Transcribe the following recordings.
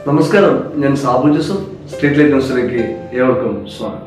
നമസ്കാരം ഞാൻ Sabu Joseph state light ന്യൂസിലേക്ക് ഏവർക്കും സ്വാഗതം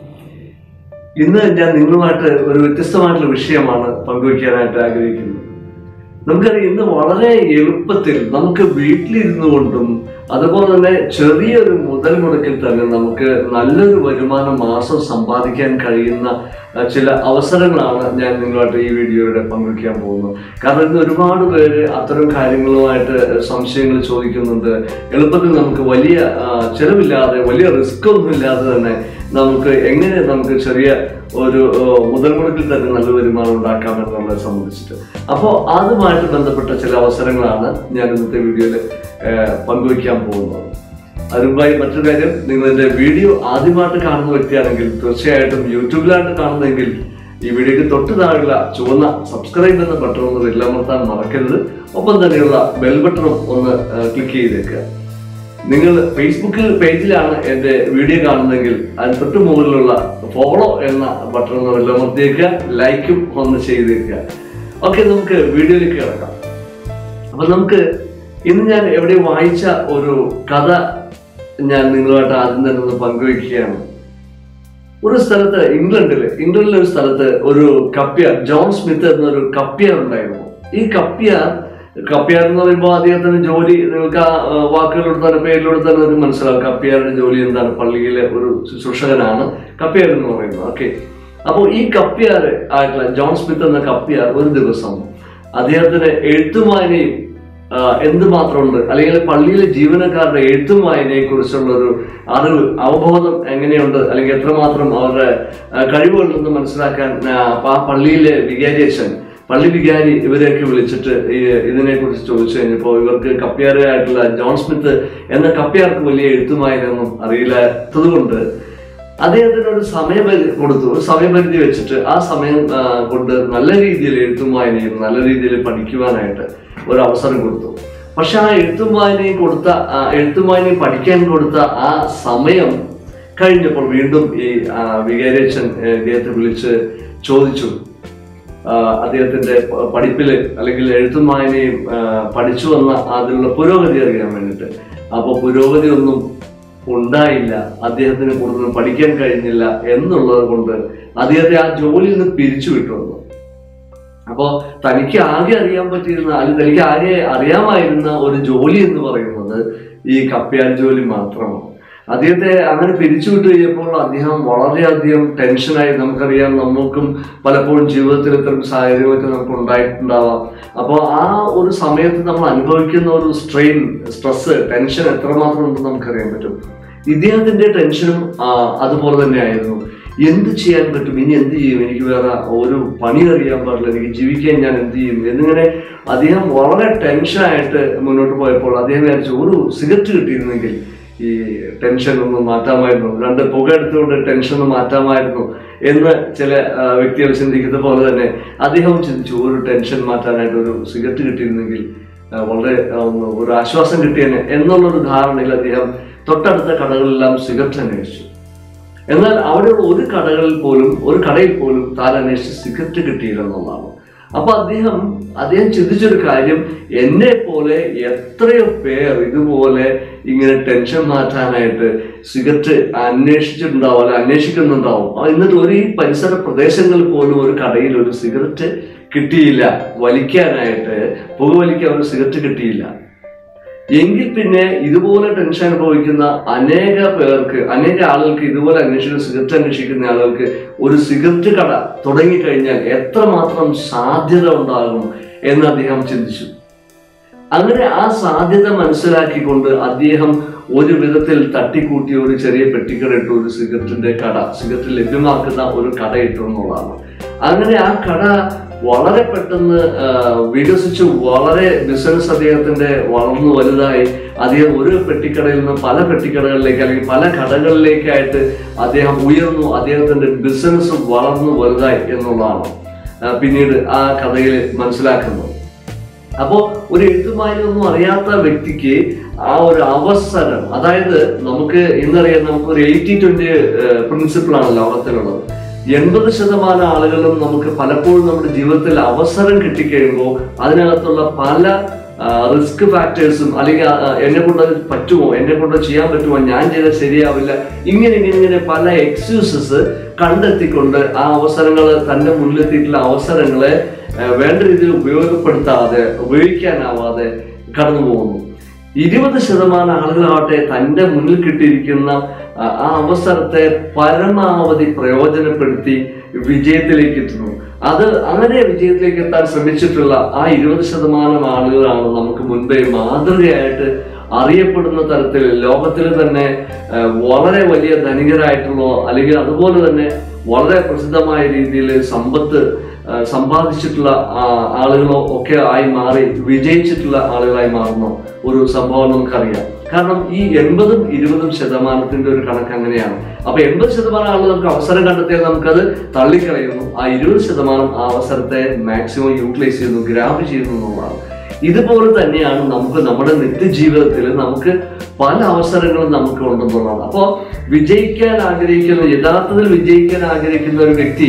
ഇന്ന് ഞാൻ നിങ്ങളുമായിട്ട് ഒരു വ്യത്യസ്തമായിട്ടുള്ള വിഷയമാണ് പങ്കുവയ്ക്കാനായിട്ട് ആഗ്രഹിക്കുന്നത് നമുക്കറിയാം ഇന്ന് വളരെ എളുപ്പത്തിൽ നമുക്ക് വീട്ടിലിരുന്നു കൊണ്ടും അതുപോലെ തന്നെ ചെറിയൊരു മുതൽ മുടക്കിൽ തന്നെ നമുക്ക് നല്ലൊരു വരുമാനം മാസം സമ്പാദിക്കാൻ കഴിയുന്ന അഹ്, ചില അവസരങ്ങളാണ് ഞാൻ നിങ്ങളുമായിട്ട് ഈ വീഡിയോയുടെ പങ്കുവയ്ക്കാൻ പോകുന്നത് കാരണം ഇന്ന് ഒരുപാട് പേര് അത്തരം കാര്യങ്ങളുമായിട്ട് സംശയങ്ങൾ ചോദിക്കുന്നുണ്ട് എളുപ്പത്തിൽ നമുക്ക് വലിയ ആ, ചെലവില്ലാതെ വലിയ റിസ്ക് ഒന്നും ഇല്ലാതെ തന്നെ നമുക്ക് എങ്ങനെ നമുക്ക് ചെറിയ ഒരു ആ, മുതൽ മുടക്കിൽ തന്നെ നല്ല വരുമാനം ഉണ്ടാക്കാം എന്നുള്ളതെ സംബന്ധിച്ചിട്ട് അപ്പോൾ അതുമായിട്ട് ബന്ധപ്പെട്ട ചില അവസരങ്ങളാണ് ഞാൻ ഇന്നത്തെ വീഡിയോയിൽ പങ്കുവയ്ക്കാൻ പോകുന്നത് അതിനുമായി മറ്റൊരു കാര്യം നിങ്ങൾ എന്റെ വീഡിയോ ആദ്യമായിട്ട് കാണുന്ന വ്യക്തിയാണെങ്കിൽ തീർച്ചയായിട്ടും യൂട്യൂബിലാണ് കാണുന്നതെങ്കിൽ ഈ വീഡിയോക്ക് തൊട്ട് താഴെയുള്ള ചുവന്ന സബ്സ്ക്രൈബ് എന്ന ബട്ടൺ ഒന്ന് വിരലമർത്താൻ മറക്കരുത് ഒപ്പം തന്നെയുള്ള ബെൽ ബട്ടണും ഒന്ന് ക്ലിക്ക് ചെയ്തേക്കുക നിങ്ങൾ ഫേസ്ബുക്കിൽ പേജിലാണ് എന്റെ വീഡിയോ കാണുന്നതെങ്കിൽ അതിന് തൊട്ട് മുകളിലുള്ള ഫോളോ എന്ന ബട്ടൺ ഒന്ന് വിരലമർത്തിയേക്കുക ലൈക്കും ഒന്ന് ചെയ്തേക്കുക ഓക്കെ നമുക്ക് വീഡിയോയിലേക്ക് കിടക്കാം അപ്പൊ നമുക്ക് ഇന്ന് ഞാൻ എവിടെ വായിച്ച ഒരു കഥ ഞാൻ നിങ്ങളുമായിട്ട് ആദ്യം തന്നെ ഒന്ന് പങ്കുവയ്ക്കുകയാണ് ഒരു സ്ഥലത്ത് ഇംഗ്ലണ്ടില് ഇംഗ്ലണ്ടിലെ ഒരു സ്ഥലത്ത് ഒരു കപ്പ്യാർ ജോൺ സ്മിത്ത് എന്നൊരു കപ്പ്യാർ ഉണ്ടായിരുന്നു ഈ കപ്പ്യാർ കപ്പ്യാർ എന്ന് പറയുമ്പോൾ അദ്ദേഹത്തിന് ജോലി നിങ്ങൾക്ക് ആ ആ, വാക്കുകളിലൂടെ തന്നെ പേരിലൂടെ തന്നെ നിങ്ങൾക്ക് മനസ്സിലാവും കപ്പ്യാരുടെ ജോലി എന്താണ് പള്ളിയിലെ ഒരു ശുശ്രൂഷകനാണ് കപ്പ്യാർ എന്ന് പറയുന്നത് ഓക്കെ അപ്പോൾ ഈ കപ്പ്യാർ ആയിട്ടുള്ള ജോൺ സ്മിത്ത് എന്ന കപ്പ്യാർ ഒരു ദിവസം അദ്ദേഹത്തിന് എഴുത്തും വായനയും ആ, എന്തുമാത്രമുണ്ട് അല്ലെങ്കിൽ പള്ളിയിലെ ജീവനക്കാരുടെ എഴുത്തും വായനയെ കുറിച്ചുള്ള ഒരു അറിവ് അവബോധം എങ്ങനെയുണ്ട് അല്ലെങ്കിൽ എത്രമാത്രം അവരുടെ ആ, കഴിവുകളുണ്ടെന്ന് മനസ്സിലാക്കാൻ ആ, ആ പള്ളിയിലെ വികാരിയച്ഛൻ പള്ളി വികാരി ഇവരെയൊക്കെ വിളിച്ചിട്ട് ഈ ഇതിനെ കുറിച്ച് ചോദിച്ചു കഴിഞ്ഞപ്പോൾ ഇവർക്ക് കപ്പ്യാരായിട്ടുള്ള ജോൺ സ്മിത്ത് എന്ന കപ്പ്യാർക്ക് വലിയ എഴുത്തുമായൊന്നും അറിയില്ലാത്തത് കൊണ്ട് അദ്ദേഹത്തിന് ഒരു സമയപരിധി കൊടുത്തു ഒരു സമയപരിധി വെച്ചിട്ട് ആ സമയം ആ, കൊണ്ട് നല്ല രീതിയിൽ എഴുത്തും വായനയും നല്ല രീതിയിൽ പഠിക്കുവാനായിട്ട് ഒരു അവസരം കൊടുത്തു പക്ഷെ ആ എഴുത്തും വായനയും കൊടുത്ത ആ എഴുത്തും വായനയും പഠിക്കാൻ കൊടുത്ത ആ സമയം കഴിഞ്ഞപ്പോൾ വീണ്ടും ഈ ആ, വികാരിയച്ഛൻ ഏ, ഇദ്ദേഹത്തെ വിളിച്ച് ചോദിച്ചു ആ, അദ്ദേഹത്തിന്റെ പ- പഠിപ്പില് അല്ലെങ്കിൽ എഴുത്തും വായനയും ആ, പഠിച്ചു വന്ന അതിലുള്ള പുരോഗതി അറിയാൻ വേണ്ടിയിട്ട് അപ്പൊ പുരോഗതി ഒന്നും ഉണ്ടായില്ല അദ്ദേഹത്തിന് കൂടുതൽ പഠിക്കാൻ കഴിഞ്ഞില്ല എന്നുള്ളത് കൊണ്ട് അദ്ദേഹത്തെ ആ ജോലിയിൽ നിന്ന് പിരിച്ചു വിട്ടുവന്നു അപ്പോ തനിക്ക് ആകെ അറിയാൻ പറ്റിയിരുന്ന അല്ലെങ്കിൽ തനിക്ക് ആകെ അറിയാമായിരുന്ന ഒരു ജോലി എന്ന് പറയുന്നത് ഈ കപ്പ്യാർ ജോലി മാത്രമാണ് അദ്ദേഹത്തെ അങ്ങനെ പിരിച്ചുവിട്ട് കഴിഞ്ഞപ്പോൾ അദ്ദേഹം വളരെയധികം ടെൻഷനായി നമുക്കറിയാം നമുക്കും പലപ്പോഴും ജീവിതത്തിൽ ഇത്തരം സാഹചര്യങ്ങളൊക്കെ നമുക്ക് ഉണ്ടായിട്ടുണ്ടാവാം അപ്പോൾ ആ ഒരു സമയത്ത് നമ്മൾ അനുഭവിക്കുന്ന ഒരു സ്ട്രെയിൻ സ്ട്രെസ് ടെൻഷൻ എത്രമാത്രം ഉണ്ടെന്ന് നമുക്കറിയാൻ പറ്റും ഇദ്ദേഹത്തിന്റെ ടെൻഷനും ആ, അതുപോലെ തന്നെയായിരുന്നു എന്ത് ചെയ്യാൻ പറ്റും ഇനി എന്ത് ചെയ്യും എനിക്ക് വേറെ ഒരു പണി അറിയാൻ പാടില്ല എനിക്ക് ജീവിക്കാൻ ഞാൻ എന്ത് ചെയ്യും എന്നിങ്ങനെ അദ്ദേഹം വളരെ ടെൻഷനായിട്ട് മുന്നോട്ട് പോയപ്പോൾ അദ്ദേഹം വിചാരിച്ചു ഒരു സിഗരറ്റ് കിട്ടിയിരുന്നെങ്കിൽ ഈ ടെൻഷൻ ഒന്ന് മാറ്റാമായിരുന്നു രണ്ട് പുക എടുത്തുകൊണ്ട് ടെൻഷൻ ഒന്ന് മാറ്റാമായിരുന്നു എന്ന് ചില ആ, വ്യക്തികൾ ചിന്തിക്കുന്ന പോലെ തന്നെ അദ്ദേഹം ചിന്തിച്ചു ഒരു ടെൻഷൻ മാറ്റാനായിട്ട് ഒരു സിഗരറ്റ് കിട്ടിയിരുന്നെങ്കിൽ ആ, വളരെ ആ, ഒന്ന് ഒരു ആശ്വാസം കിട്ടിയേനെ എന്നുള്ളൊരു ധാരണയിൽ അദ്ദേഹം തൊട്ടടുത്ത കടകളിലെല്ലാം സിഗരറ്റ് അന്വേഷിച്ചു എന്നാൽ അവിടെയുള്ള ഒരു കടകളിൽ പോലും ഒരു കടയിൽ പോലും താൻ അന്വേഷിച്ച് സിഗരറ്റ് കിട്ടിയില്ല എന്നുള്ളതാണ് അപ്പൊ അദ്ദേഹം അദ്ദേഹം ചിന്തിച്ചൊരു കാര്യം എന്നെ പോലെ എത്രയോ പേർ ഇതുപോലെ ഇങ്ങനെ ടെൻഷൻ മാറ്റാനായിട്ട് സിഗരറ്റ് അന്വേഷിച്ചിട്ടുണ്ടാവും അല്ലെ അന്വേഷിക്കുന്നുണ്ടാവും ആ, എന്നിട്ട് ഒരു ഈ പരിസര പ്രദേശങ്ങളിൽ പോലും ഒരു കടയിൽ ഒരു സിഗരറ്റ് കിട്ടിയില്ല വലിക്കാനായിട്ട് പുകവലിക്കാൻ ഒരു സിഗരറ്റ് കിട്ടിയില്ല എങ്കിൽ പിന്നെ ഇതുപോലെ ടെൻഷൻ അനുഭവിക്കുന്ന അനേക പേർക്ക് അനേക ആളുകൾക്ക് ഇതുപോലെ അന്വേഷിക്കുന്ന സിഗരറ്റ് അന്വേഷിക്കുന്ന ആളുകൾക്ക് ഒരു സിഗരറ്റ് കട തുടങ്ങിക്കഴിഞ്ഞാൽ എത്രമാത്രം സാധ്യത ഉണ്ടാകും എന്ന് അദ്ദേഹം ചിന്തിച്ചു അങ്ങനെ ആ സാധ്യത മനസ്സിലാക്കിക്കൊണ്ട് അദ്ദേഹം ഒരു വിധത്തിൽ തട്ടിക്കൂട്ടി ഒരു ചെറിയ പെട്ടിക്കട ഇട്ടു ഒരു സിഗരറ്റിന്റെ കട സിഗരറ്റ് ലഭ്യമാക്കുന്ന ഒരു കട ഇട്ടു എന്നുള്ളതാണ് അങ്ങനെ ആ കട വളരെ പെട്ടെന്ന് ആ, വികസിച്ചു വളരെ ബിസിനസ് അദ്ദേഹത്തിന്റെ വളർന്നു വലുതായി അദ്ദേഹം ഒരു പെട്ടിക്കടയിൽ നിന്ന് പല പെട്ടിക്കടകളിലേക്ക് അല്ലെങ്കിൽ പല കടകളിലേക്കായിട്ട് അദ്ദേഹം ഉയർന്നു അദ്ദേഹത്തിന്റെ ബിസിനസ് വളർന്നു വലുതായി എന്നുള്ളതാണ് ആ, പിന്നീട് ആ കഥയിൽ മനസ്സിലാക്കുന്നത് അപ്പോ ഒരു എഴുത്തുമായൊന്നും അറിയാത്ത വ്യക്തിക്ക് ആ ഒരു അവസരം അതായത് നമുക്ക് ഇന്നറിയാം നമുക്ക് ഒരു എയ്റ്റി ട്വന്റി പ്രിൻസിപ്പിൾ ആണ് ലോകത്തിലുള്ളത് എൺപത് ശതമാനം ആളുകളും നമുക്ക് പലപ്പോഴും നമ്മുടെ ജീവിതത്തിൽ അവസരം കിട്ടിക്കഴിയുമ്പോൾ അതിനകത്തുള്ള പല റിസ്ക് ഫാക്ടേഴ്സും അല്ലെങ്കിൽ ആ, ആ, എന്നെ കൊണ്ട് അത് പറ്റുമോ എന്നെ കൊണ്ട് ചെയ്യാൻ പറ്റുമോ ഞാൻ ചെയ്താൽ ശരിയാവില്ല ഇങ്ങനെ ഇങ്ങനെ ഇങ്ങനെ പല എക്സ്ക്യൂസസ് കണ്ടെത്തിക്കൊണ്ട് ആ അവസരങ്ങൾ തന്റെ മുന്നിലെത്തിയിട്ടുള്ള അവസരങ്ങളെ ആ, വേണ്ട രീതിയിൽ ഉപയോഗപ്പെടുത്താതെ ഉപയോഗിക്കാനാവാതെ കടന്നു പോകുന്നു ഇരുപത് ശതമാനം ആളുകളാവട്ടെ തന്റെ മുന്നിൽ കിട്ടിയിരിക്കുന്ന ആ ആ അവസരത്തെ പരമാവധി പ്രയോജനപ്പെടുത്തി വിജയത്തിലേക്ക് എത്തുന്നു അത് അങ്ങനെ വിജയത്തിലേക്ക് എത്താൻ ശ്രമിച്ചിട്ടുള്ള ആ ഇരുപത് ശതമാനം ആളുകളാണ് നമുക്ക് മുൻപേ മാതൃകയായിട്ട് അറിയപ്പെടുന്ന തരത്തിൽ ലോകത്തിൽ തന്നെ ആ, വളരെ വലിയ ധനികരായിട്ടുള്ള അല്ലെങ്കിൽ അതുപോലെ തന്നെ വളരെ പ്രസിദ്ധമായ രീതിയിൽ സമ്പത്ത് ആ, സമ്പാദിച്ചിട്ടുള്ള ആ, ആളുകളോ ഒക്കെ ആയി മാറി വിജയിച്ചിട്ടുള്ള ആളുകളായി മാറുന്ന ഒരു സംഭവം നമുക്കറിയാം കാരണം ഈ എൺപതും ഇരുപതും ശതമാനത്തിന്റെ ഒരു കണക്ക് അങ്ങനെയാണ് അപ്പൊ എൺപത് ശതമാനം ആളുകൾ നമുക്ക് അവസരം കണ്ടെത്തിയാൽ നമുക്കത് തള്ളിക്കളയുന്നു ആ ഇരുപത് ശതമാനം ആ അവസരത്തെ മാക്സിമം യൂട്ടിലൈസ് ചെയ്യുന്നു ഗ്രാബ് ചെയ്യുന്നു എന്നുള്ളതാണ് ഇതുപോലെ തന്നെയാണ് നമുക്ക് നമ്മുടെ നിത്യജീവിതത്തിൽ നമുക്ക് പല അവസരങ്ങളും നമുക്ക് ഉണ്ടെന്നുള്ളതാണ് അപ്പോൾ വിജയിക്കാൻ ആഗ്രഹിക്കുന്ന യഥാർത്ഥത്തിൽ വിജയിക്കാൻ ആഗ്രഹിക്കുന്ന ഒരു വ്യക്തി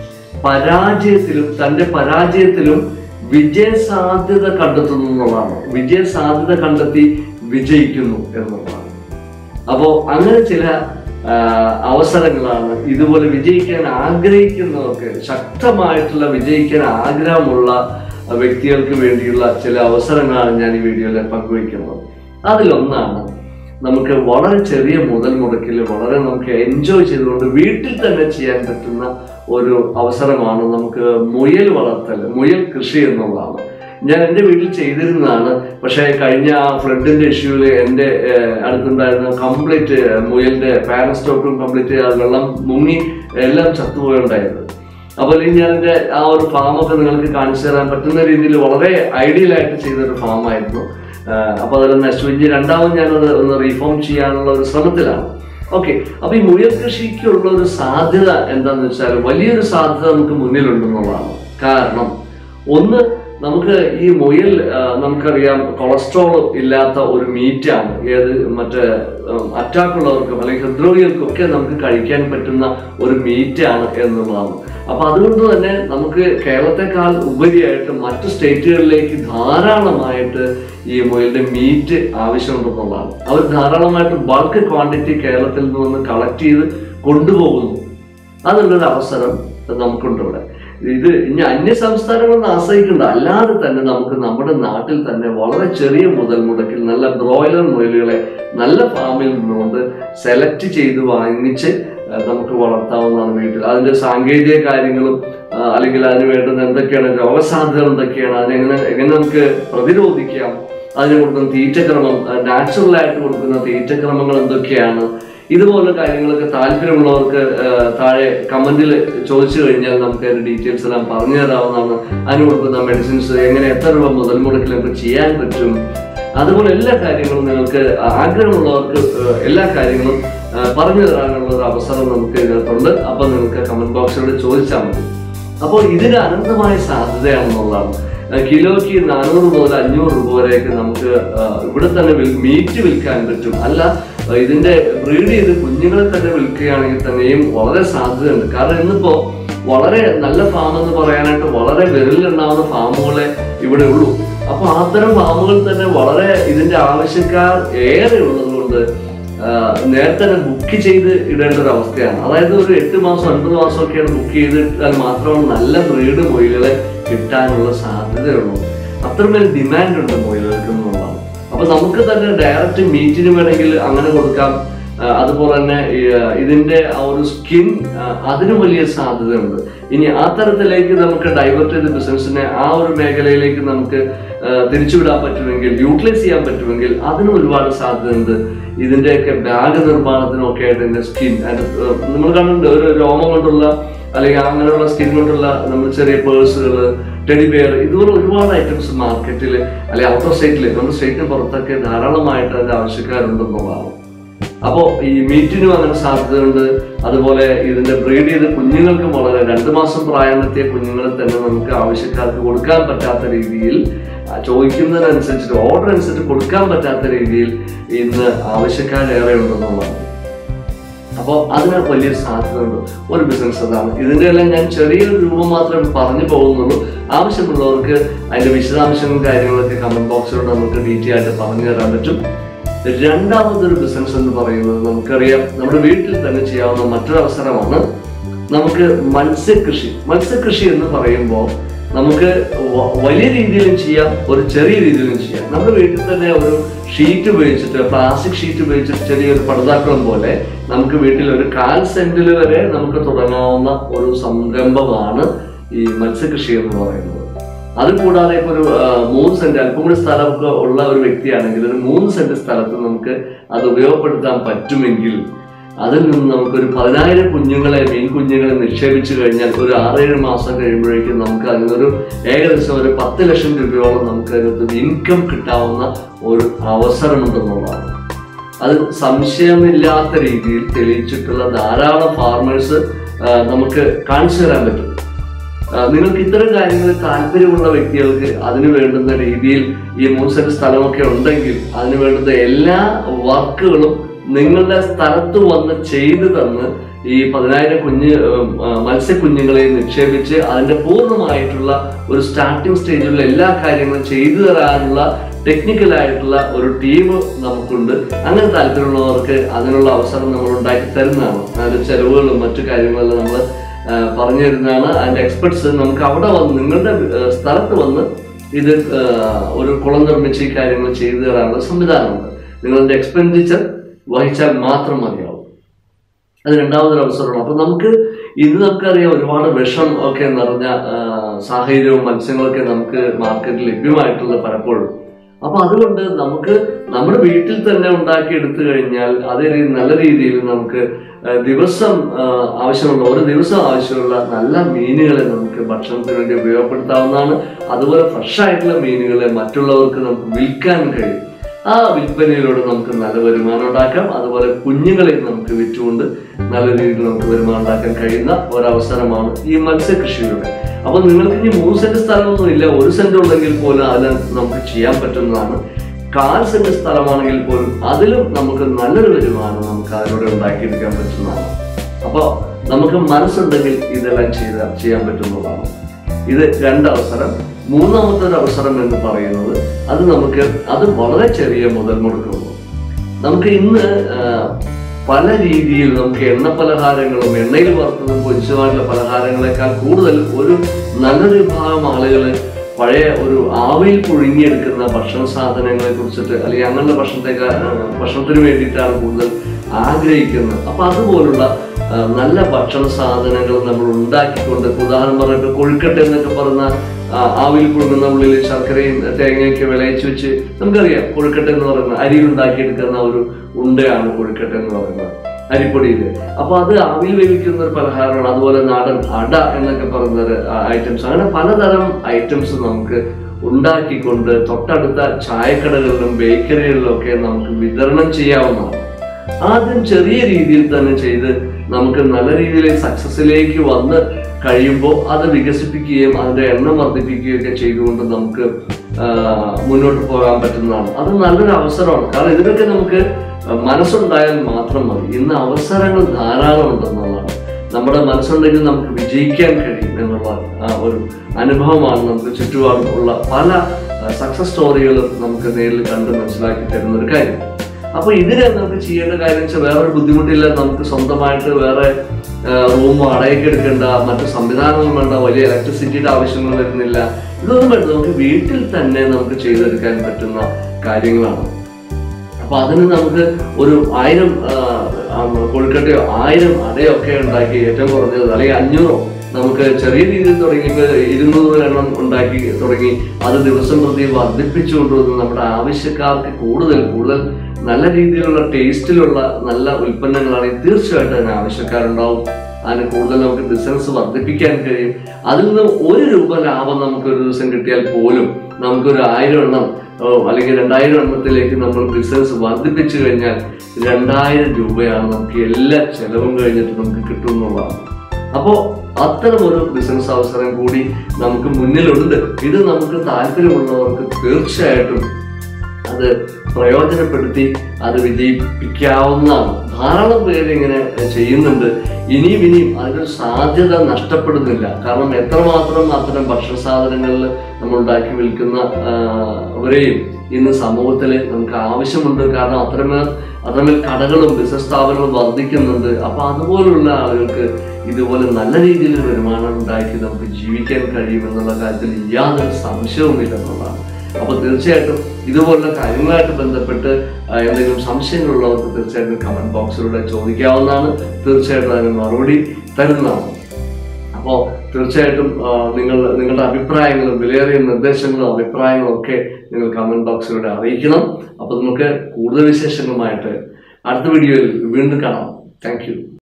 പരാജയത്തിലും തന്റെ പരാജയത്തിലും വിജയ സാധ്യത കണ്ടെത്തുന്നു എന്നുള്ളതാണ് വിജയ സാധ്യത കണ്ടെത്തി വിജയിക്കുന്നു എന്നുള്ളതാണ് അപ്പോ അങ്ങനെ ചില ആ, അവസരങ്ങളാണ് ഇതുപോലെ വിജയിക്കാൻ ആഗ്രഹിക്കുന്നവർക്ക് ശക്തമായിട്ടുള്ള വിജയിക്കാൻ ആഗ്രഹമുള്ള വ്യക്തികൾക്ക് വേണ്ടിയുള്ള ചില അവസരങ്ങളാണ് ഞാൻ ഈ വീഡിയോയിൽ പങ്കുവയ്ക്കുന്നത് അതിലൊന്നാണ് നമുക്ക് വളരെ ചെറിയ മുതൽ മുടക്കിൽ വളരെ നമുക്ക് എൻജോയ് ചെയ്തുകൊണ്ട് വീട്ടിൽ തന്നെ ചെയ്യാൻ പറ്റുന്ന ഒരു അവസരമാണ് നമുക്ക് മുയൽ വളർത്തൽ മുയൽ കൃഷി എന്നുള്ളതാണ് ഞാൻ എൻ്റെ വീട്ടിൽ ചെയ്തിരുന്നതാണ് പക്ഷേ കഴിഞ്ഞ ആ ഫ്ലഡിന്റെ ഇഷ്യൂവിൽ എൻ്റെ ഏഹ്, അടുത്തുണ്ടായിരുന്ന കംപ്ലീറ്റ് മുയലിന്റെ പാരസ്റ്റോക്കും കംപ്ലീറ്റ് വെള്ളം മുങ്ങി എല്ലാം ചത്തുപോയുണ്ടായിരുന്നു അപ്പോൾ ഇനി ഞാൻ എൻ്റെ ആ ഒരു ഫാമൊക്കെ നിങ്ങൾക്ക് കാണിച്ചു തരാൻ പറ്റുന്ന രീതിയിൽ വളരെ ഐഡിയൽ ആയിട്ട് ചെയ്തൊരു ഫാമായിരുന്നു അപ്പോൾ അതെല്ലാം നശിച്ചു ഇനി രണ്ടാമത് ഞാനത് ഒന്ന് റീഫോം ചെയ്യാനുള്ള ഒരു ശ്രമത്തിലാണ് ഓക്കെ അപ്പൊ ഈ മുയൽ കൃഷിക്കുള്ള ഒരു സാധ്യത എന്താന്ന് വെച്ചാൽ വലിയൊരു സാധ്യത നമുക്ക് മുന്നിലുണ്ടെന്നുള്ളതാണ് കാരണം ഒന്ന് നമുക്ക് ഈ മുയൽ ആ, നമുക്കറിയാം കൊളസ്ട്രോൾ ഇല്ലാത്ത ഒരു മീറ്റാണ് ഏത് മറ്റേ അറ്റാക്ക് ഉള്ളവർക്കും അല്ലെങ്കിൽ ഹൃദ്രോഗികൾക്കും ഒക്കെ നമുക്ക് കഴിക്കാൻ പറ്റുന്ന ഒരു മീറ്റാണ് എന്നുള്ളതാണ് അപ്പൊ അതുകൊണ്ട് തന്നെ നമുക്ക് കേരളത്തെക്കാൾ ഉപരിയായിട്ട് മറ്റു സ്റ്റേറ്റുകളിലേക്ക് ധാരാളമായിട്ട് ഈ മുയലിന്റെ മീറ്റ് ആവശ്യമുണ്ടെന്നുള്ളതാണ് അവർ ധാരാളമായിട്ട് ബൾക്ക് ക്വാണ്ടിറ്റി കേരളത്തിൽ നിന്ന് കളക്ട് ചെയ്ത് കൊണ്ടുപോകുന്നു അതുള്ളൊരു അവസരം നമുക്കുണ്ട് ഇവിടെ ഇത് ഇനി അന്യ സംസ്ഥാനങ്ങളൊന്നും ആശ്രയിക്കണ്ട അല്ലാതെ തന്നെ നമുക്ക് നമ്മുടെ നാട്ടിൽ തന്നെ വളരെ ചെറിയ മുതൽ മുടക്കിൽ നല്ല ബ്രോയിലർ മുയലുകളെ നല്ല ഫാമിൽ നിന്നുകൊണ്ട് സെലക്ട് ചെയ്ത് വാങ്ങിച്ച് ആ, നമുക്ക് വളർത്താവുന്നതാണ് വീട്ടിൽ അതിന്റെ സാങ്കേതിക കാര്യങ്ങളും ആ, അല്ലെങ്കിൽ അതിന് വേണ്ടുന്ന എന്തൊക്കെയാണ് രോഗസാധ്യതകൾ എന്തൊക്കെയാണ് അതിനെങ്ങനെ എങ്ങനെ നമുക്ക് പ്രതിരോധിക്കാം അതിന് കൊടുക്കുന്ന തീറ്റക്രമം നാച്ചുറൽ ആയിട്ട് കൊടുക്കുന്ന തീറ്റക്രമങ്ങൾ എന്തൊക്കെയാണ് ഇതുപോലുള്ള കാര്യങ്ങളൊക്കെ താല്പര്യമുള്ളവർക്ക് ആ, താഴെ കമന്റിൽ ചോദിച്ചു കഴിഞ്ഞാൽ നമുക്ക് അതിന്റെ ഡീറ്റെയിൽസ് എല്ലാം പറഞ്ഞു തരാവുന്നതാണ് അതിന് കൊടുക്കുന്ന മെഡിസിൻസ് എങ്ങനെ എത്ര രൂപ മുതൽ മുടക്കിൽ നമുക്ക് ചെയ്യാൻ പറ്റും അതുപോലെ എല്ലാ കാര്യങ്ങളും നിങ്ങൾക്ക് ആഗ്രഹമുള്ളവർക്ക് ആ, എല്ലാ കാര്യങ്ങളും ആ, പറഞ്ഞു തരാനുള്ള ഒരു അവസരം നമുക്ക് ഇതിനകത്തുണ്ട് അപ്പൊ നിങ്ങൾക്ക് കമന്റ് ബോക്സിലൂടെ ചോദിച്ചാൽ മതി അപ്പോൾ ഇതിന് അനന്തമായ സാധ്യതയാണെന്നുള്ളതാണ് ആ, കിലോയ്ക്ക് നാനൂറ് മുതൽ അഞ്ഞൂറ് രൂപ വരെയൊക്കെ നമുക്ക് ആ, ഇവിടെ തന്നെ വിൽ- മീറ്റ് വിൽക്കാൻ പറ്റും അല്ല ആ, ഇതിന്റെ ബ്രീഡ് ചെയ്ത് കുഞ്ഞുങ്ങളെ തന്നെ വിൽക്കുകയാണെങ്കിൽ തന്നെയും വളരെ സാധ്യതയുണ്ട് കാരണം ഇന്നിപ്പോ വളരെ നല്ല ഫാം എന്ന് പറയാനായിട്ട് വളരെ വിരലിലുണ്ടാവുന്ന ഫാമുകളെ ഇവിടെ ഉള്ളൂ അപ്പൊ അത്തരം ഫാമുകൾ തന്നെ വളരെ ഇതിന്റെ ആവശ്യക്കാർ ഏറെ ഉള്ളതുകൊണ്ട് ആ, നേരത്തെ തന്നെ ബുക്ക് ചെയ്ത് ഇടേണ്ട ഒരു അവസ്ഥയാണ് അതായത് ഒരു എട്ട് മാസം ഒൻപത് മാസം ഒക്കെയാണ് ബുക്ക് ചെയ്തിട്ടാൽ മാത്രമാണ് നല്ല ബ്രീഡ് മൊയിലുകളെ കിട്ടാനുള്ള സാധ്യതയുള്ളൂ അത്രമേൽ ഡിമാൻഡ് ഉണ്ട് മൊയിലുകൾക്ക് എന്നുള്ളതാണ് അപ്പൊ നമുക്ക് തന്നെ ഡയറക്റ്റ് മീറ്റിന് വേണമെങ്കിൽ അങ്ങനെ കൊടുക്കാം ആ, അതുപോലെ തന്നെ ഈ, ആ, ഇതിന്റെ ആ ഒരു സ്കിൻ അതിനും വലിയ സാധ്യതയുണ്ട് ഇനി ആ തരത്തിലേക്ക് നമുക്ക് ഡൈവേർട്ട് ചെയ്ത ബിസിനസ്സിനെ ആ ഒരു മേഖലയിലേക്ക് നമുക്ക് ആ, തിരിച്ചുവിടാൻ പറ്റുമെങ്കിൽ യൂട്ടിലൈസ് ചെയ്യാൻ പറ്റുമെങ്കിൽ അതിനും ഒരുപാട് സാധ്യതയുണ്ട് ഇതിന്റെയൊക്കെ ബാഗ് നിർമ്മാണത്തിനൊക്കെ ആയിട്ട് ഇതിന്റെ സ്കിൻ നമ്മൾ കണ്ടിട്ടുണ്ട് ഒരു രോമം കൊണ്ടുള്ള അല്ലെങ്കിൽ അങ്ങനെയുള്ള സ്കിൻ കൊണ്ടുള്ള നമ്മൾ ചെറിയ പേഴ്സുകൾ ടെഡി ബെയർ ഇതുപോലെ ഒരുപാട് ഐറ്റംസ് മാർക്കറ്റിൽ അല്ലെങ്കിൽ ഔട്ടർ സ്റ്റേറ്റിൽ നമ്മുടെ സ്റ്റേറ്റിന് പുറത്തൊക്കെ ധാരാളമായിട്ട് അതിന്റെ ആവശ്യക്കാരുണ്ടെന്നുള്ളതാണ് അപ്പോൾ ഈ മീറ്റിനും അങ്ങനെ സാധ്യതയുണ്ട് അതുപോലെ ഇതിന്റെ ബ്രീഡ് ചെയ്ത് കുഞ്ഞുങ്ങൾക്കും വളരെ രണ്ട് മാസം പ്രായമെത്തിയ കുഞ്ഞുങ്ങളെ തന്നെ നമുക്ക് ആവശ്യക്കാർക്ക് കൊടുക്കാൻ പറ്റാത്ത രീതിയിൽ ആ, ചോദിക്കുന്നതിനനുസരിച്ചിട്ട് ഓർഡർ അനുസരിച്ച് കൊടുക്കാൻ പറ്റാത്ത രീതിയിൽ ഇന്ന് ആവശ്യക്കാരേറെ ഉണ്ടെന്നുള്ളതാണ് അപ്പോൾ അതിന് വലിയൊരു സാധ്യതയുണ്ട് ഒരു ബിസിനസ് അതാണ് ഇതിന്റെ എല്ലാം ഞാൻ ചെറിയൊരു രൂപം മാത്രമേ പറഞ്ഞു പോകുന്നുള്ളൂ ആവശ്യമുള്ളവർക്ക് അതിന്റെ വിശദാംശങ്ങളും കാര്യങ്ങളൊക്കെ കമന്റ് ബോക്സിലൂടെ നമുക്ക് ഡീറ്റെയിൽ ആയിട്ട് പറഞ്ഞു തരാൻ പറ്റും രണ്ടാമതൊരു ബിസിനസ് എന്ന് പറയുന്നത് നമുക്കറിയാം നമ്മുടെ വീട്ടിൽ തന്നെ ചെയ്യാവുന്ന മറ്റൊരു അവസരമാണ് നമുക്ക് മത്സ്യകൃഷി മത്സ്യകൃഷി എന്ന് പറയുമ്പോൾ നമുക്ക് വ- വലിയ രീതിയിലും ചെയ്യാം ഒരു ചെറിയ രീതിയിലും ചെയ്യാം നമ്മുടെ വീട്ടിൽ തന്നെ ഒരു ഷീറ്റ് ഉപയോഗിച്ചിട്ട് പ്ലാസ്റ്റിക് ഷീറ്റ് ഉപയോഗിച്ചിട്ട് ചെറിയൊരു പടുതാക്കുളം പോലെ നമുക്ക് വീട്ടിൽ ഒരു കാൽ സെന്റിൽ വരെ നമുക്ക് തുടങ്ങാവുന്ന ഒരു സംരംഭമാണ് ഈ മത്സ്യകൃഷി എന്ന് പറയുന്നത് അത് കൂടാതെ ഇപ്പൊ ഒരു ആ, മൂന്ന് സെന്റ് അല്പം കൂടി സ്ഥലമൊക്കെ ഉള്ള ഒരു വ്യക്തിയാണെങ്കിൽ ഒരു മൂന്ന് സെന്റ് സ്ഥലത്ത് നമുക്ക് അത് ഉപയോഗപ്പെടുത്താൻ പറ്റുമെങ്കിൽ അതിൽ നിന്ന് നമുക്കൊരു പതിനായിരം കുഞ്ഞുങ്ങളെ മീൻ കുഞ്ഞുങ്ങളെ നിക്ഷേപിച്ചു കഴിഞ്ഞാൽ ഒരു ആറേഴ് മാസം കഴിയുമ്പോഴേക്കും നമുക്ക് അതിനൊരു ഏകദേശം ഒരു പത്ത് ലക്ഷം രൂപയോളം നമുക്ക് അതിനകത്ത് ഇൻകം കിട്ടാവുന്ന ഒരു അവസരമുണ്ടെന്നുള്ളതാണ് അത് സംശയമില്ലാത്ത രീതിയിൽ തെളിയിച്ചിട്ടുള്ള ധാരാളം ഫാർമേഴ്സ് നമുക്ക് കാണിച്ചു തരാൻ പറ്റും ആ, നിങ്ങൾക്ക് ഇത്തരം കാര്യങ്ങളിൽ താല്പര്യമുള്ള വ്യക്തികൾക്ക് അതിന് വേണ്ടുന്ന രീതിയിൽ ഈ മൂന്ന് സെന്റ് സ്ഥലമൊക്കെ ഉണ്ടെങ്കിൽ അതിന് വേണ്ടുന്ന എല്ലാ വർക്കുകളും നിങ്ങളുടെ സ്ഥലത്ത് വന്ന് ചെയ്തു തന്ന് ഈ പതിനായിരം കുഞ്ഞ് ഉം, ആ, മത്സ്യക്കുഞ്ഞുങ്ങളെ നിക്ഷേപിച്ച് അതിന്റെ പൂർണ്ണമായിട്ടുള്ള ഒരു സ്റ്റാർട്ടിംഗ് സ്റ്റേജിലുള്ള എല്ലാ കാര്യങ്ങളും ചെയ്തു തരാനുള്ള ടെക്നിക്കൽ ആയിട്ടുള്ള ഒരു ടീം നമുക്കുണ്ട് അങ്ങനെ താല്പര്യമുള്ളവർക്ക് അതിനുള്ള അവസരം നമ്മൾ ഉണ്ടാക്കി തരുന്നതാണ് അതിന്റെ ചെലവുകളും മറ്റു കാര്യങ്ങളെല്ലാം നമ്മൾ പറഞ്ഞു തരുന്നതാണ് അതിന്റെ എക്സ്പെർട്സ് നമുക്ക് അവിടെ വന്ന് നിങ്ങളുടെ ആ, സ്ഥലത്ത് വന്ന് ഇത് ആ, ഒരു കുളം നിർമ്മിച്ച് ഈ കാര്യങ്ങൾ ചെയ്തു തരാനുള്ള സംവിധാനമുണ്ട് നിങ്ങളുടെ എക്സ്പെൻഡിച്ചർ വഹിച്ചാൽ മാത്രം മതിയാവും അത് രണ്ടാമതൊരു അവസരമാണ് അപ്പൊ നമുക്ക് ഇന്ന് നമുക്കറിയാം ഒരുപാട് വിഷം ഒക്കെ നിറഞ്ഞ ആ, സാഹചര്യവും മത്സ്യങ്ങളൊക്കെ നമുക്ക് മാർക്കറ്റിൽ ലഭ്യമായിട്ടുള്ള പലപ്പോഴും അപ്പൊ അതുകൊണ്ട് നമുക്ക് നമ്മുടെ വീട്ടിൽ തന്നെ ഉണ്ടാക്കി എടുത്തു കഴിഞ്ഞാൽ അതേ രീതി നല്ല രീതിയിൽ നമുക്ക് ആ, ദിവസം ആ, ആവശ്യമുള്ള ഒരു ദിവസം ആവശ്യമുള്ള നല്ല മീനുകളെ നമുക്ക് ഭക്ഷണത്തിന് വേണ്ടി ഉപയോഗപ്പെടുത്താവുന്നതാണ് അതുപോലെ ഫ്രഷ് ആയിട്ടുള്ള മീനുകളെ മറ്റുള്ളവർക്ക് നമുക്ക് വിൽക്കാൻ കഴിയും ആ വിൽപ്പനയിലൂടെ നമുക്ക് നല്ല വരുമാനം ഉണ്ടാക്കാം അതുപോലെ കുഞ്ഞുങ്ങളെ നമുക്ക് വിറ്റുകൊണ്ട് നല്ല രീതിയിൽ നമുക്ക് വരുമാനം ഉണ്ടാക്കാൻ കഴിയുന്ന ഒരവസരമാണ് ഈ മത്സ്യകൃഷിയുടെ അപ്പൊ നിങ്ങൾക്ക് ഇനി മൂന്ന് സെന്റ് സ്ഥലമൊന്നും ഇല്ല ഒരു സെന്റ് ഉണ്ടെങ്കിൽ പോലും അതിന് നമുക്ക് ചെയ്യാൻ പറ്റുന്നതാണ് കാൽ സെന്റ് സ്ഥലമാണെങ്കിൽ പോലും അതിലും നമുക്ക് നല്ലൊരു വരുമാനം നമുക്ക് അതിലൂടെ ഉണ്ടാക്കിയെടുക്കാൻ പറ്റുന്നതാണ് അപ്പൊ നമുക്ക് മനസ്സുണ്ടെങ്കിൽ ഇതെല്ലാം ചെയ്ത ചെയ്യാൻ പറ്റുന്നതാണ് ഇത് രണ്ട് അവസരം മൂന്നാമത്തെ ഒരു അവസരം എന്ന് പറയുന്നത് അത് നമുക്ക് അത് വളരെ ചെറിയ മുതൽ മുടക്കുള്ളൂ നമുക്ക് ഇന്ന് ആ, പല രീതിയിൽ നമുക്ക് എണ്ണ പലഹാരങ്ങളും എണ്ണയിൽ വറുത്തതും പൊരിച്ചതുമായിട്ടുള്ള പലഹാരങ്ങളെക്കാൾ കൂടുതൽ ഒരു നല്ലൊരു വിഭാഗം ആളുകൾ പഴയ ഒരു ആവിയിൽ പുഴുങ്ങിയെടുക്കുന്ന ഭക്ഷണ സാധനങ്ങളെ കുറിച്ചിട്ട് അല്ലെങ്കിൽ അങ്ങനെയുള്ള ഭക്ഷണത്തെക്കാൾ ആ, ഭക്ഷണത്തിന് വേണ്ടിയിട്ടാണ് കൂടുതൽ ആഗ്രഹിക്കുന്നത് അപ്പൊ അതുപോലുള്ള ആ, നല്ല ഭക്ഷണ സാധനങ്ങൾ നമ്മൾ ഉണ്ടാക്കിക്കൊണ്ട് ഇപ്പൊ ഉദാഹരണം പറഞ്ഞിട്ട് കൊഴുക്കട്ട എന്നൊക്കെ പറഞ്ഞ ആ, ആവിയിൽ പുഴുങ്ങുന്ന ഉള്ളിൽ ശർക്കരയും തേങ്ങയൊക്കെ വിളയിച്ച് വെച്ച് നമുക്കറിയാം കൊഴുക്കട്ട എന്ന് പറയുന്നത് അരിയിൽ ഉണ്ടാക്കിയെടുക്കുന്ന ഒരു ഉണ്ടയാണ് കൊഴുക്കട്ട എന്ന് പറയുന്നത് അരിപ്പൊടിയിൽ അപ്പൊ അത് ആവിയിൽ വേവിക്കുന്ന ഒരു പലഹാരമാണ് അതുപോലെ നാടൻ അട എന്നൊക്കെ പറയുന്ന ഒരു ഐറ്റംസ് അങ്ങനെ പലതരം ഐറ്റംസ് നമുക്ക് ഉണ്ടാക്കിക്കൊണ്ട് തൊട്ടടുത്ത ചായക്കടകളിലും ബേക്കറികളിലും ഒക്കെ നമുക്ക് വിതരണം ചെയ്യാവുന്നതാണ് ആദ്യം ചെറിയ രീതിയിൽ തന്നെ ചെയ്ത് നമുക്ക് നല്ല രീതിയിൽ സക്സസിലേക്ക് വന്ന് കഴിയുമ്പോൾ അത് വികസിപ്പിക്കുകയും അതിന്റെ എണ്ണം വർദ്ധിപ്പിക്കുകയും ഒക്കെ ചെയ്തുകൊണ്ട് നമുക്ക് ആ, മുന്നോട്ട് പോകാൻ പറ്റുന്നതാണ് അത് നല്ലൊരു അവസരമാണ് കാരണം ഇതിനൊക്കെ നമുക്ക് മനസ്സുണ്ടായാൽ മാത്രം മതി ഇന്ന് അവസരങ്ങൾ ധാരാളം ഉണ്ടെന്നുള്ളതാണ് നമ്മുടെ മനസ്സുണ്ടെങ്കിൽ നമുക്ക് വിജയിക്കാൻ കഴിയും എന്നുള്ള ആ, ഒരു അനുഭവമാണ് നമുക്ക് ചുറ്റുപാടും ഉള്ള പല സക്സസ് സ്റ്റോറികളും നമുക്ക് നേരിൽ കണ്ട് മനസ്സിലാക്കി തരുന്ന ഒരു കാര്യം അപ്പൊ ഇതിന് നമുക്ക് ചെയ്യേണ്ട കാര്യം വെച്ചാൽ വേറൊരു ബുദ്ധിമുട്ടില്ല നമുക്ക് സ്വന്തമായിട്ട് വേറെ റൂം വാടകയ്ക്ക് എടുക്കേണ്ട മറ്റു സംവിധാനങ്ങൾ വേണ്ട വലിയ ഇലക്ട്രിസിറ്റിയുടെ ആവശ്യങ്ങൾ വരുന്നില്ല ഇതൊന്നും വേണ്ട നമുക്ക് വീട്ടിൽ തന്നെ നമുക്ക് ചെയ്തെടുക്കാൻ പറ്റുന്ന കാര്യങ്ങളാണ് അപ്പൊ അതിന് നമുക്ക് ഒരു ആയിരം ആ, ആ, കൊഴുക്കട്ടയോ ആയിരം അടയോ ഒക്കെ ഉണ്ടാക്കി ഏറ്റവും കുറഞ്ഞത് അല്ലെങ്കിൽ അഞ്ഞൂറോ നമുക്ക് ചെറിയ രീതിയിൽ തുടങ്ങി ഇപ്പൊ ഇരുന്നൂറ് എണ്ണം ഉണ്ടാക്കി തുടങ്ങി അത് ദിവസം പ്രതി വർദ്ധിപ്പിച്ചുകൊണ്ടുവന്ന് നമ്മുടെ ആവശ്യക്കാർക്ക് കൂടുതൽ കൂടുതൽ നല്ല രീതിയിലുള്ള ടേസ്റ്റിലുള്ള നല്ല ഉൽപ്പന്നങ്ങളാണെങ്കിൽ തീർച്ചയായിട്ടും അതിന് ആവശ്യക്കാരുണ്ടാവും അതിന് കൂടുതൽ നമുക്ക് ബിസിനസ് വർദ്ധിപ്പിക്കാൻ കഴിയും അതിൽ നിന്ന് ഒരു രൂപ ലാഭം നമുക്ക് ഒരു ദിവസം കിട്ടിയാൽ പോലും നമുക്കൊരു ആയിരം എണ്ണം ഓ, അല്ലെങ്കിൽ രണ്ടായിരം എണ്ണത്തിലേക്ക് നമ്മൾ ബിസിനസ് വർദ്ധിപ്പിച്ചു കഴിഞ്ഞാൽ രണ്ടായിരം രൂപയാണ് നമുക്ക് എല്ലാ ചെലവും കഴിഞ്ഞിട്ട് നമുക്ക് കിട്ടുന്നതാണ് അപ്പോൾ അത്തരം ഒരു ബിസിനസ് അവസരം കൂടി നമുക്ക് മുന്നിലുണ്ട് ഇത് നമുക്ക് താല്പര്യമുള്ളവർക്ക് തീർച്ചയായിട്ടും അത് പ്രയോജനപ്പെടുത്തി അത് വിജയിപ്പിക്കാവുന്നതാണ് ധാരാളം പേര് ഇങ്ങനെ ചെയ്യുന്നുണ്ട് ഇനിയും ഇനിയും അതിനൊരു സാധ്യത നഷ്ടപ്പെടുന്നില്ല കാരണം എത്രമാത്രം അത്തരം ഭക്ഷണ സാധനങ്ങളിൽ നമ്മൾ ഉണ്ടാക്കി വിൽക്കുന്ന ആ, അവരെയും ഇന്ന് സമൂഹത്തിൽ നമുക്ക് ആവശ്യമുണ്ട് കാരണം അത്രമേൽ അത്രമേൽ കടകളും ബിസിനസ് സ്ഥാപനങ്ങളും വർദ്ധിക്കുന്നുണ്ട് അപ്പൊ അതുപോലുള്ള ആളുകൾക്ക് ഇതുപോലെ നല്ല രീതിയിൽ വരുമാനം ഉണ്ടാക്കി നമുക്ക് ജീവിക്കാൻ കഴിയുമെന്നുള്ള കാര്യത്തിൽ യാതൊരു സംശയവുമില്ല എന്നുള്ളതാണ് അപ്പൊ തീർച്ചയായിട്ടും ഇതുപോലുള്ള കാര്യങ്ങളായിട്ട് ബന്ധപ്പെട്ട് ആ, എന്തെങ്കിലും സംശയങ്ങളുള്ളവർക്ക് തീർച്ചയായിട്ടും കമന്റ് ബോക്സിലൂടെ ചോദിക്കാവുന്നതാണ് തീർച്ചയായിട്ടും അതിന് മറുപടി തരുന്നതാണ് അപ്പോൾ തീർച്ചയായിട്ടും ആ, നിങ്ങൾ നിങ്ങളുടെ അഭിപ്രായങ്ങളും വിലയേറിയ നിർദ്ദേശങ്ങളും അഭിപ്രായങ്ങളും ഒക്കെ നിങ്ങൾ കമന്റ് ബോക്സിലൂടെ അറിയിക്കണം അപ്പോൾ നമുക്ക് കൂടുതൽ വിശേഷങ്ങളുമായിട്ട് അടുത്ത വീഡിയോയിൽ വീണ്ടും കാണാം താങ്ക്